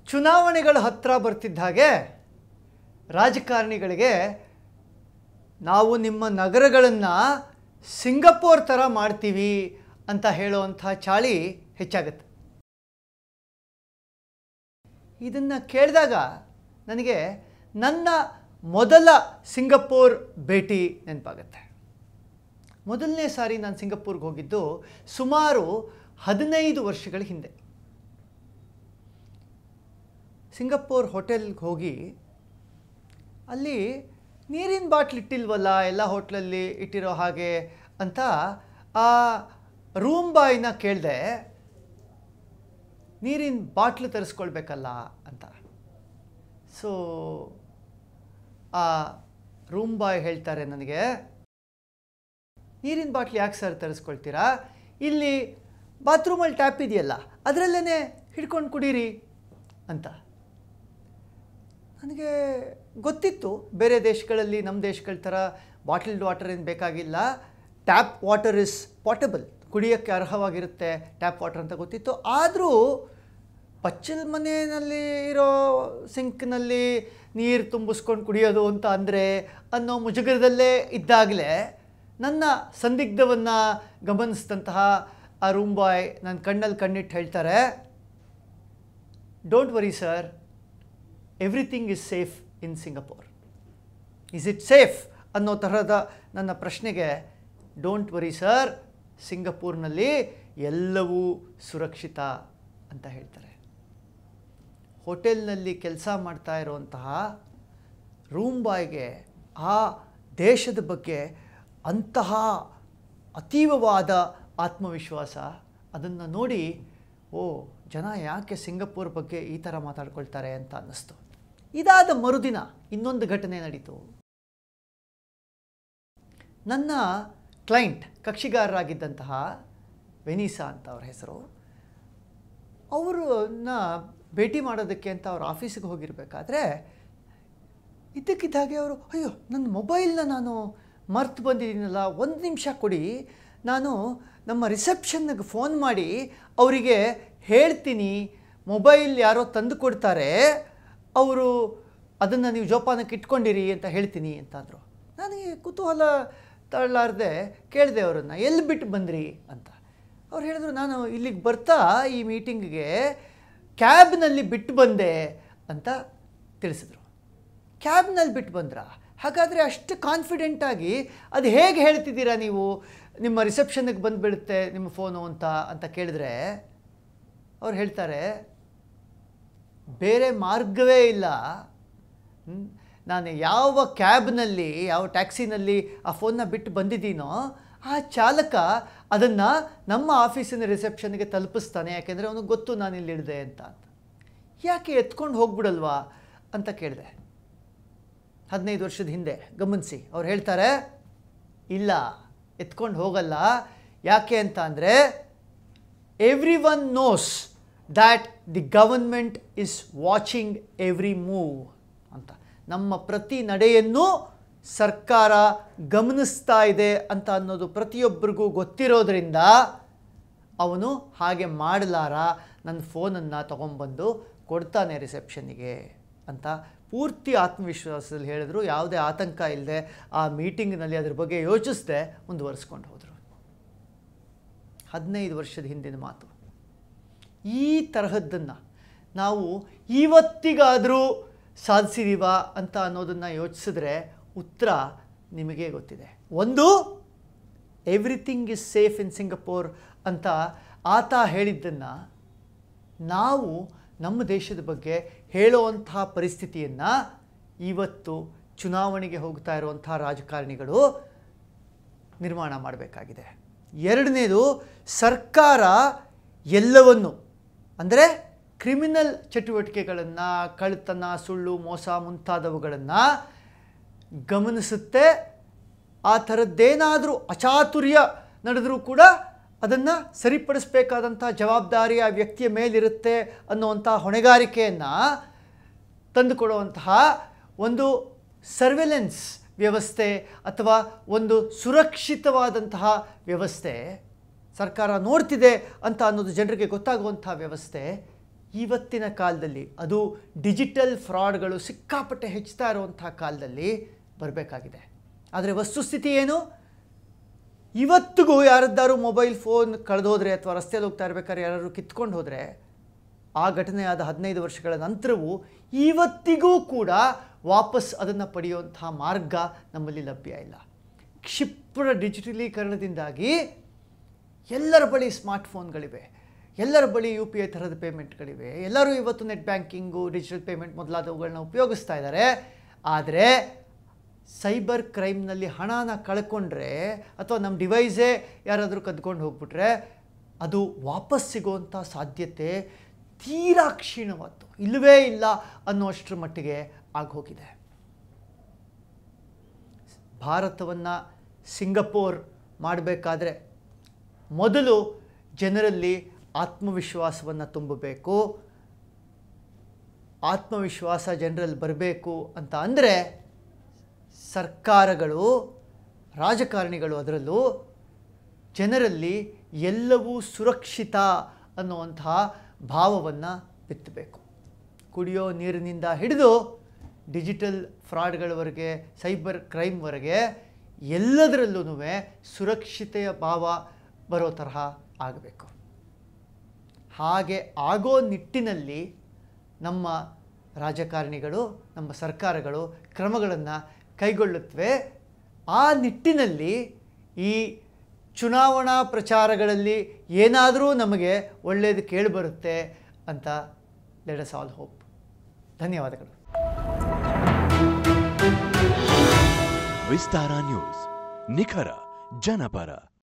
ಚುನಾವಣೆಗಳು ಹತ್ತಿರ ಬರ್ತಿದ್ದ ಹಾಗೆ ರಾಜಕಾರಣಿಗಳಿಗೆ ನಾವು ನಿಮ್ಮ ನಗರಗಳನ್ನು ಸಿಂಗಪೂರ್ ಥರ ಮಾಡ್ತೀವಿ ಅಂತ ಹೇಳುವಂಥ ಚಾಳಿ ಹೆಚ್ಚಾಗುತ್ತೆ ಇದನ್ನು ಕೇಳಿದಾಗ ನನಗೆ ನನ್ನ ಮೊದಲ ಸಿಂಗಪೂರ್ ಭೇಟಿ ನೆನಪಾಗುತ್ತೆ ಮೊದಲನೇ ಸಾರಿ ನಾನು ಸಿಂಗಪೂರ್ಗೆ ಹೋಗಿದ್ದು ಸುಮಾರು ಹದಿನೈದು ವರ್ಷಗಳ ಹಿಂದೆ ಸಿಂಗಪೂರ್ ಹೋಟೆಲ್ಗೆ ಹೋಗಿ ಅಲ್ಲಿ ನೀರಿನ ಬಾಟ್ಲ್ ಇಟ್ಟಿಲ್ವಲ್ಲ ಎಲ್ಲ ಹೋಟ್ಲಲ್ಲಿ ಇಟ್ಟಿರೋ ಹಾಗೆ ಅಂತ ಆ ರೂಮ್ ಬಾಯ್ನ ಕೇಳಿದೆ ನೀರಿನ ಬಾಟ್ಲು ತರಿಸ್ಕೊಳ್ಬೇಕಲ್ಲ ಅಂತ ಸೊ ಆ ರೂಮ್ ಬಾಯ್ ಹೇಳ್ತಾರೆ ನನಗೆ ನೀರಿನ ಬಾಟ್ಲಿ ಯಾಕೆ ಸರ್ ತರಿಸ್ಕೊಳ್ತೀರಾ ಇಲ್ಲಿ ಬಾತ್ರೂಮಲ್ಲಿ ಟ್ಯಾಪ್ ಇದೆಯಲ್ಲ ಅದರಲ್ಲೇ ಹಿಡ್ಕೊಂಡು ಕುಡೀರಿ ಅಂತ ನನಗೆ ಗೊತ್ತಿತ್ತು ಬೇರೆ ದೇಶಗಳಲ್ಲಿ ನಮ್ಮ ದೇಶಗಳ ಥರ ಬಾಟಲ್ಡ್ ವಾಟರ್ ಏನು ಬೇಕಾಗಿಲ್ಲ ಟ್ಯಾಪ್ ವಾಟರ್ ಇಸ್ ಪಾಟಬಲ್ ಕುಡಿಯೋಕ್ಕೆ ಅರ್ಹವಾಗಿರುತ್ತೆ ಟ್ಯಾಪ್ ವಾಟರ್ ಅಂತ ಗೊತ್ತಿತ್ತು ಆದರೂ ಪಚ್ಚಲ್ ಮನೆಯಲ್ಲಿ ಇರೋ ಸಿಂಕ್ನಲ್ಲಿ ನೀರು ತುಂಬಿಸ್ಕೊಂಡು ಕುಡಿಯೋದು ಅಂತ ಅಂದರೆ ಅನ್ನೋ ಮುಜುಗರದಲ್ಲೇ ಇದ್ದಾಗಲೇ ನನ್ನ ಸಂದಿಗ್ಧವನ್ನು ಗಮನಿಸಿದಂತಹ ಆ ರೂಮ್ ಬಾಯ್ ನನ್ನ ಕಣ್ಣಲ್ಲಿ ಕಣ್ಣಿಟ್ಟು ಹೇಳ್ತಾರೆ don't worry sir everything is safe in Singapore is it safe ಅನ್ನೋ ತರಹದ ನನ್ನ ಪ್ರಶ್ನೆಗೆ ಡೋಂಟ್ ವರಿ ಸರ್ ಸಿಂಗಪೂರ್ನಲ್ಲಿ ಎಲ್ಲವೂ ಸುರಕ್ಷಿತ ಅಂತ ಹೇಳ್ತಾರೆ ಹೋಟೆಲ್ನಲ್ಲಿ ಕೆಲಸ ಮಾಡ್ತಾ ಇರುವಂತಹ ರೂಮ್ ಬಾಯ್ಗೆ ಆ ದೇಶದ ಬಗ್ಗೆ ಅಂತಹ ಅತೀವವಾದ ಆತ್ಮವಿಶ್ವಾಸ ಅದನ್ನು ನೋಡಿ ಓ ಜನ ಯಾಕೆ ಸಿಂಗಪೂರ್ ಬಗ್ಗೆ ಈ ಥರ ಮಾತಾಡ್ಕೊಳ್ತಾರೆ ಅಂತ ಅನ್ನಿಸ್ತು ಇದಾದ ಮರುದಿನ ಇನ್ನೊಂದು ಘಟನೆ ನಡೀತು ನನ್ನ ಕ್ಲೈಂಟ್ ಕಕ್ಷಿಗಾರರಾಗಿದ್ದಂತಹ ವೆನಿಸಾ ಅಂತ ಅವ್ರ ಹೆಸರು ಅವ್ರನ್ನ ಭೇಟಿ ಮಾಡೋದಕ್ಕೆ ಅಂತ ಅವ್ರ ಆಫೀಸಿಗೆ ಹೋಗಿರಬೇಕಾದ್ರೆ ಇದ್ದಕ್ಕಿದ್ದಾಗೆ ಅವರು ಅಯ್ಯೋ ನನ್ನ ಮೊಬೈಲ್ನ ನಾನು ಮರ್ತು ಬಂದಿದ್ದೀನಲ್ಲ ಒಂದು ನಿಮಿಷ ಕೊಡಿ ನಾನು ನಮ್ಮ ರಿಸೆಪ್ಷನ್ಗೆ ಫೋನ್ ಮಾಡಿ ಅವರಿಗೆ ಹೇಳ್ತೀನಿ ಮೊಬೈಲ್ ಯಾರೋ ತಂದು ಕೊಡ್ತಾರೆ ಅವರು ಅದನ್ನು ನೀವು ಜೋಪಾನಕ್ಕೆ ಇಟ್ಕೊಂಡಿರಿ ಅಂತ ಹೇಳ್ತೀನಿ ಅಂತ ಅಂದರು ನನಗೆ ಕುತೂಹಲ ತಳ್ಳಾರ್ದೆ ಕೇಳಿದೆ ಅವರನ್ನು ಎಲ್ಲಿ ಬಿಟ್ಟು ಬಂದ್ರಿ ಅಂತ ಅವ್ರು ಹೇಳಿದ್ರು ನಾನು ಇಲ್ಲಿಗೆ ಬರ್ತಾ ಈ ಮೀಟಿಂಗಿಗೆ ಕ್ಯಾಬ್ನಲ್ಲಿ ಬಿಟ್ಟು ಬಂದೆ ಅಂತ ತಿಳಿಸಿದ್ರು ಕ್ಯಾಬ್ನಲ್ಲಿ ಬಿಟ್ಟು ಬಂದ್ರಾ ಹಾಗಾದರೆ ಅಷ್ಟು ಕಾನ್ಫಿಡೆಂಟಾಗಿ ಅದು ಹೇಗೆ ಹೇಳ್ತಿದ್ದೀರಾ ನೀವು ನಿಮ್ಮ ರಿಸೆಪ್ಷನ್ಗೆ ಬಂದುಬಿಡುತ್ತೆ ನಿಮ್ಮ ಫೋನು ಅಂತ ಅಂತ ಕೇಳಿದ್ರೆ ಅವ್ರು ಹೇಳ್ತಾರೆ ಬೇರೆ ಮಾರ್ಗವೇ ಇಲ್ಲ ಹ್ಮ್? ನಾನು ಯಾವ ಕ್ಯಾಬ್ನಲ್ಲಿ ಯಾವ ಟ್ಯಾಕ್ಸಿನಲ್ಲಿ ಆ ಫೋನ್ನ ಬಿಟ್ಟು ಬಂದಿದ್ದೀನೋ ಆ ಚಾಲಕ ಅದನ್ನು ನಮ್ಮ ಆಫೀಸಿನ ರಿಸೆಪ್ಷನ್ಗೆ ತಲುಪಿಸ್ತಾನೆ ಯಾಕೆಂದರೆ ಅವನಿಗೆ ಗೊತ್ತು ನಾನು ಇಲ್ಲಿಳಿದೆ ಅಂತ ಅಂತ ಯಾಕೆ ಎತ್ಕೊಂಡು ಹೋಗ್ಬಿಡಲ್ವಾ ಅಂತ ಕೇಳಿದೆ ಹದಿನೈದು ವರ್ಷದ ಹಿಂದೆ ಗಮನಿಸಿ ಅವ್ರು ಹೇಳ್ತಾರೆ ಇಲ್ಲ ಎತ್ಕೊಂಡು ಹೋಗಲ್ಲ ಯಾಕೆ ಅಂತ ಅಂದರೆ everyone knows that the government is watching every move ಅಂತ ನಮ್ಮ ಪ್ರತಿ ನಡೆಯನ್ನು ಸರ್ಕಾರ ಗಮನಿಸ್ತಾ ಇದೆ ಅಂತ ಅನ್ನೋದು ಪ್ರತಿಯೊಬ್ಬರಿಗೂ ಗೊತ್ತಿರೋದ್ರಿಂದ ಅವನು ಹಾಗೆ ಮಾಡಲಾರ ನನ್ನ ಫೋನನ್ನು ತೊಗೊಂಬಂದು ಕೊಡ್ತಾನೆ ರಿಸೆಪ್ಷನ್ನಿಗೆ ಅಂತ ಪೂರ್ತಿ ಆತ್ಮವಿಶ್ವಾಸದಲ್ಲಿ ಹೇಳಿದ್ರು ಯಾವುದೇ ಆತಂಕ ಇಲ್ಲದೆ ಆ ಮೀಟಿಂಗ್ನಲ್ಲಿ ಅದ್ರ ಬಗ್ಗೆ ಯೋಚಿಸದೆ ಮುಂದುವರಿಸ್ಕೊಂಡು ಹೋದರು ಹದಿನೈದು ವರ್ಷದ ಹಿಂದಿನ ಮಾತು ಈ ತರಹದ್ದನ್ನು ನಾವು ಇವತ್ತಿಗಾದರೂ ಸಾಧಿಸಿದೀವಾ ಅಂತ ಅನ್ನೋದನ್ನು ಯೋಚಿಸಿದ್ರೆ ಉತ್ತರ ನಿಮಗೆ ಗೊತ್ತಿದೆ ಒಂದು everything is safe in Singapore ಅಂತ ಆತ ಹೇಳಿದ್ದನ್ನು ನಾವು ನಮ್ಮ ದೇಶದ ಬಗ್ಗೆ ಹೇಳುವಂತಹ ಪರಿಸ್ಥಿತಿಯನ್ನು ಇವತ್ತು ಚುನಾವಣೆಗೆ ಹೋಗ್ತಾ ಇರುವಂಥ ರಾಜಕಾರಣಿಗಳು ನಿರ್ಮಾಣ ಮಾಡಬೇಕಾಗಿದೆ ಎರಡನೇದು ಸರ್ಕಾರ ಎಲ್ಲವನ್ನು ಅಂದರೆ ಕ್ರಿಮಿನಲ್ ಚಟುವಟಿಕೆಗಳನ್ನು ಕಳ್ಳತನ ಸುಳ್ಳು ಮೋಸ ಮುಂತಾದವುಗಳನ್ನು ಗಮನಿಸುತ್ತೆ ಆ ಥರದ್ದೇನಾದರೂ ಅಚಾತುರ್ಯ ನಡೆದರೂ ಕೂಡ ಅದನ್ನು ಸರಿಪಡಿಸಬೇಕಾದಂಥ ಜವಾಬ್ದಾರಿ ಆ ವ್ಯಕ್ತಿಯ ಮೇಲಿರುತ್ತೆ ಅನ್ನುವಂಥ ಹೊಣೆಗಾರಿಕೆಯನ್ನು ತಂದುಕೊಡುವಂತಹ ಒಂದು ಸರ್ವೆಲೆನ್ಸ್ ವ್ಯವಸ್ಥೆ ಅಥವಾ ಒಂದು ಸುರಕ್ಷಿತವಾದಂತಹ ವ್ಯವಸ್ಥೆ ಸರ್ಕಾರ ನೋಡ್ತಿದೆ ಅಂತ ಅನ್ನೋದು ಜನರಿಗೆ ಗೊತ್ತಾಗುವಂಥ ವ್ಯವಸ್ಥೆ ಇವತ್ತಿನ ಕಾಲದಲ್ಲಿ ಅದು ಡಿಜಿಟಲ್ ಫ್ರಾಡ್ಗಳು ಸಿಕ್ಕಾಪಟ್ಟೆ ಹೆಚ್ಚುತ್ತಾ ಇರುವಂಥ ಕಾಲದಲ್ಲಿ ಬರಬೇಕಾಗಿದೆ ಆದರೆ ವಸ್ತುಸ್ಥಿತಿ ಏನು ಇವತ್ತಿಗೂ ಯಾರದ್ದಾರು ಮೊಬೈಲ್ ಫೋನ್ ಕಳೆದೋದ್ರೆ ಅಥವಾ ರಸ್ತೆಯಲ್ಲಿ ಹೋಗ್ತಾ ಇರ್ಬೇಕಾದ್ರೆ ಯಾರಾದ್ರು ಕಿತ್ಕೊಂಡು ಹೋದರೆ ಆ ಘಟನೆ ಆದ ಹದಿನೈದು ವರ್ಷಗಳ ನಂತರವೂ ಇವತ್ತಿಗೂ ಕೂಡ ವಾಪಸ್ ಅದನ್ನು ಪಡೆಯುವಂಥ ಮಾರ್ಗ ನಮ್ಮಲ್ಲಿ ಲಭ್ಯ ಇಲ್ಲ ಕ್ಷಿಪ್ರ ಡಿಜಿಟಲೀಕರಣದಿಂದಾಗಿ ಎಲ್ಲರ ಬಳಿ ಸ್ಮಾರ್ಟ್ಫೋನ್ಗಳಿವೆ ಎಲ್ಲರ ಬಳಿ ಯು ಪಿ ಐ ಥರದ ಪೇಮೆಂಟ್ಗಳಿವೆ ಎಲ್ಲರೂ ಇವತ್ತು ನೆಟ್ ಬ್ಯಾಂಕಿಂಗು ಡಿಜಿಟಲ್ ಪೇಮೆಂಟ್ ಮೊದಲಾದವುಗಳನ್ನ ಉಪಯೋಗಿಸ್ತಾ ಇದ್ದಾರೆ ಆದರೆ ಸೈಬರ್ ಕ್ರೈಮ್ನಲ್ಲಿ ಹಣನ ಕಳ್ಕೊಂಡ್ರೆ ಅಥವಾ ನಮ್ಮ ಡಿವೈಸೇ ಯಾರಾದರೂ ಕದ್ಕೊಂಡು ಹೋಗ್ಬಿಟ್ರೆ ಅದು ವಾಪಸ್ ಸಿಗುವಂಥ ಸಾಧ್ಯತೆ ತೀರಾ ಕ್ಷೀಣವಾದ್ದು ಇಲ್ಲವೇ ಇಲ್ಲ ಅನ್ನುವಷ್ಟರ ಮಟ್ಟಿಗೆ ಆಗೋಗಿದೆ ಭಾರತವನ್ನು ಸಿಂಗಪೂರ್ ಮಾಡಬೇಕಾದ್ರೆ ಮೊದಲು ಜನರಲ್ಲಿ ಆತ್ಮವಿಶ್ವಾಸವನ್ನು ತುಂಬಬೇಕು ಆತ್ಮವಿಶ್ವಾಸ ಜನರಲ್ಲಿ ಬರಬೇಕು ಅಂತ ಅಂದರೆ ಸರ್ಕಾರಗಳು ರಾಜಕಾರಣಿಗಳು ಅದರಲ್ಲೂ ಜನರಲ್ಲಿ ಎಲ್ಲವೂ ಸುರಕ್ಷಿತ ಅನ್ನುವಂತಹ ಭಾವವನ್ನು ಬಿತ್ತಬೇಕು ಕುಡಿಯೋ ನೀರಿನಿಂದ ಹಿಡಿದು ಡಿಜಿಟಲ್ ಫ್ರಾಡ್ಗಳವರೆಗೆ ಸೈಬರ್ ಕ್ರೈಮ್ವರೆಗೆ ಎಲ್ಲದರಲ್ಲೂ ಸುರಕ್ಷತೆಯ ಭಾವ ಬರೋ ತರಹ ಆಗಬೇಕು ಹಾಗೆ ಆಗೋ ನಿಟ್ಟಿನಲ್ಲಿ ನಮ್ಮ ರಾಜಕಾರಣಿಗಳು ನಮ್ಮ ಸರ್ಕಾರಗಳು ಕ್ರಮಗಳನ್ನು ಕೈಗೊಳ್ಳುತ್ತವೆ ಆ ನಿಟ್ಟಿನಲ್ಲಿ ಈ ಚುನಾವಣಾ ಪ್ರಚಾರಗಳಲ್ಲಿ ಏನಾದರೂ ನಮಗೆ ಒಳ್ಳೆಯದು ಕೇಳಿಬರುತ್ತೆ ಅಂತ ಲೆಟ್ ಅಸ್ ಆಲ್ ಹೋಪ್ ಧನ್ಯವಾದಗಳು ವಿಸ್ತಾರ ನ್ಯೂಸ್ ನಿಖರ ಜನಪರ